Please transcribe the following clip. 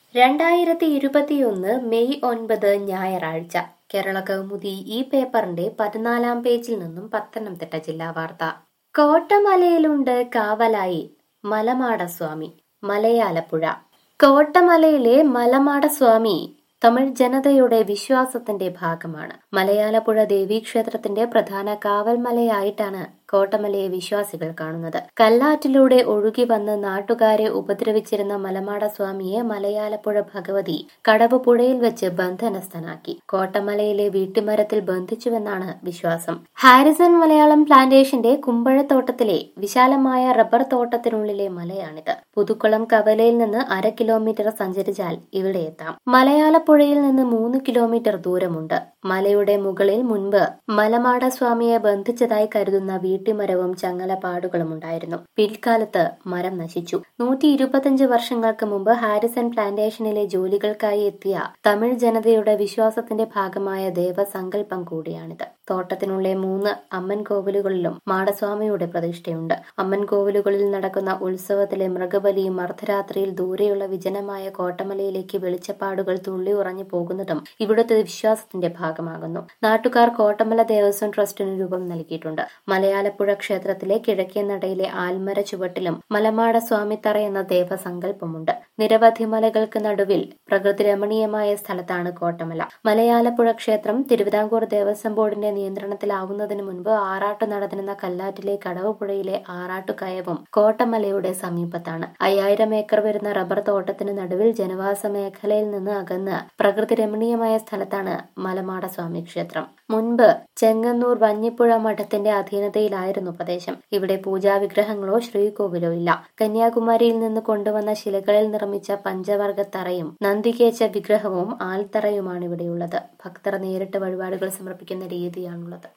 രണ്ടായിരത്തി ഇരുപത്തിയൊന്ന് മെയ് ഒൻപത് ഞായറാഴ്ച കേരള കൗമുദി ഈ പേപ്പറിന്റെ പതിനാലാം പേജിൽ നിന്നും പത്തനംതിട്ട ജില്ലാ വാർത്ത കോട്ടമലയിലുണ്ട് കാവലായി മലമാടസ്വാമി മലയാലപ്പുഴ കോട്ടമലയിലെ മലമാടസ്വാമി തമിഴ് ജനതയുടെ വിശ്വാസത്തിന്റെ ഭാഗമാണ് മലയാലപ്പുഴ ദേവീക്ഷേത്രത്തിന്റെ പ്രധാന കാവൽമലയായിട്ടാണ് കോട്ടമലയെ വിശ്വാസികൾ കാണുന്നത് കല്ലാറ്റിലൂടെ ഒഴുകി വന്ന് നാട്ടുകാരെ ഉപദ്രവിച്ചിരുന്ന മലമാട സ്വാമിയെ മലയാലപ്പുഴ ഭഗവതി കടവ് പുഴയിൽ വെച്ച് ബന്ധനസ്ഥനാക്കി കോട്ടമലയിലെ വീട്ടുമരത്തിൽ ബന്ധിച്ചുവെന്നാണ് വിശ്വാസം ഹാരിസൺ മലയാളം പ്ലാന്റേഷന്റെ കുമ്പഴത്തോട്ടത്തിലെ വിശാലമായ റബ്ബർ തോട്ടത്തിനുള്ളിലെ മലയാണിത് പുതുക്കുളം കവലയിൽ നിന്ന് അര കിലോമീറ്റർ സഞ്ചരിച്ചാൽ ഇവിടെ എത്താം മലയാലപ്പുഴയിൽ നിന്ന് മൂന്ന് കിലോമീറ്റർ ദൂരമുണ്ട് മലയുടെ മുകളിൽ മുൻപ് മലമാട സ്വാമിയെ ബന്ധിച്ചതായി കരുതുന്ന വീട്ടിമരവും ചങ്ങലപ്പാടുകളും ഉണ്ടായിരുന്നു പിൽക്കാലത്ത് മരം നശിച്ചു നൂറ്റി ഇരുപത്തിയഞ്ച് വർഷങ്ങൾക്ക് മുമ്പ് ഹാരിസൺ പ്ലാന്റേഷനിലെ ജോലികൾക്കായി എത്തിയ തമിഴ് ജനതയുടെ വിശ്വാസത്തിന്റെ ഭാഗമായ ദേവസങ്കല്പം കൂടിയാണിത് തോട്ടത്തിനുള്ളിലെ മൂന്ന് അമ്മൻ കോവിലുകളിലും മാടസ്വാമിയുടെ പ്രതിഷ്ഠയുണ്ട് അമ്മൻ കോവിലുകളിൽ നടക്കുന്ന ഉത്സവത്തിലെ മൃഗബലിയും അർദ്ധരാത്രിയിൽ ദൂരെയുള്ള വിജനമായ കോട്ടമലയിലേക്ക് വെളിച്ചപ്പാടുകൾ തുള്ളി ഉറഞ്ഞു പോകുന്നതും ഇവിടുത്തെ വിശ്വാസത്തിന്റെ ഭാഗമാകുന്നു നാട്ടുകാർ കോട്ടമല ദേവസ്വം ട്രസ്റ്റിന് രൂപം നൽകിയിട്ടുണ്ട് മലയാലപ്പുഴ ക്ഷേത്രത്തിലെ കിഴക്കേ നടയിലെ ആൽമര ചുവട്ടിലും മലമാട സ്വാമിത്തറ എന്ന ദേവസങ്കല്പമുണ്ട് നിരവധി മലകൾക്ക് നടുവിൽ പ്രകൃതി രമണീയമായ സ്ഥലത്താണ് കോട്ടമല മലയാലപ്പുഴ ക്ഷേത്രം തിരുവിതാംകൂർ ദേവസ്വം ബോർഡിന്റെ നിയന്ത്രണത്തിലാവുന്നതിന് മുൻപ് ആറാട്ട് നടന്നിരുന്ന കല്ലാറ്റിലെ കടവുപുഴയിലെ ആറാട്ടുകയവും കോട്ടമലയുടെ സമീപത്താണ് അയ്യായിരം ഏക്കർ വരുന്ന റബ്ബർ തോട്ടത്തിന് നടുവിൽ ജനവാസ മേഖലയിൽ നിന്ന് അകന്ന് പ്രകൃതി രമണീയമായ സ്ഥലത്താണ് മലമാട സ്വാമി ക്ഷേത്രം മുൻപ് ചെങ്ങന്നൂർ വഞ്ഞിപ്പുഴ മഠത്തിന്റെ അധീനതയിലായിരുന്നു പ്രദേശം ഇവിടെ പൂജാവിഗ്രഹങ്ങളോ ശ്രീകോവിലോ ഇല്ല കന്യാകുമാരിയിൽ നിന്ന് കൊണ്ടുവന്ന ശിലകളിൽ നിർമ്മിച്ച പഞ്ചവർഗത്തറയും നന്ദികേച്ച വിഗ്രഹവും ആൽത്തറയുമാണ് ഇവിടെയുള്ളത് ഭക്തർ നേരിട്ട് വഴിപാടുകൾ സമർപ്പിക്കുന്ന രീതിയാണുള്ളത്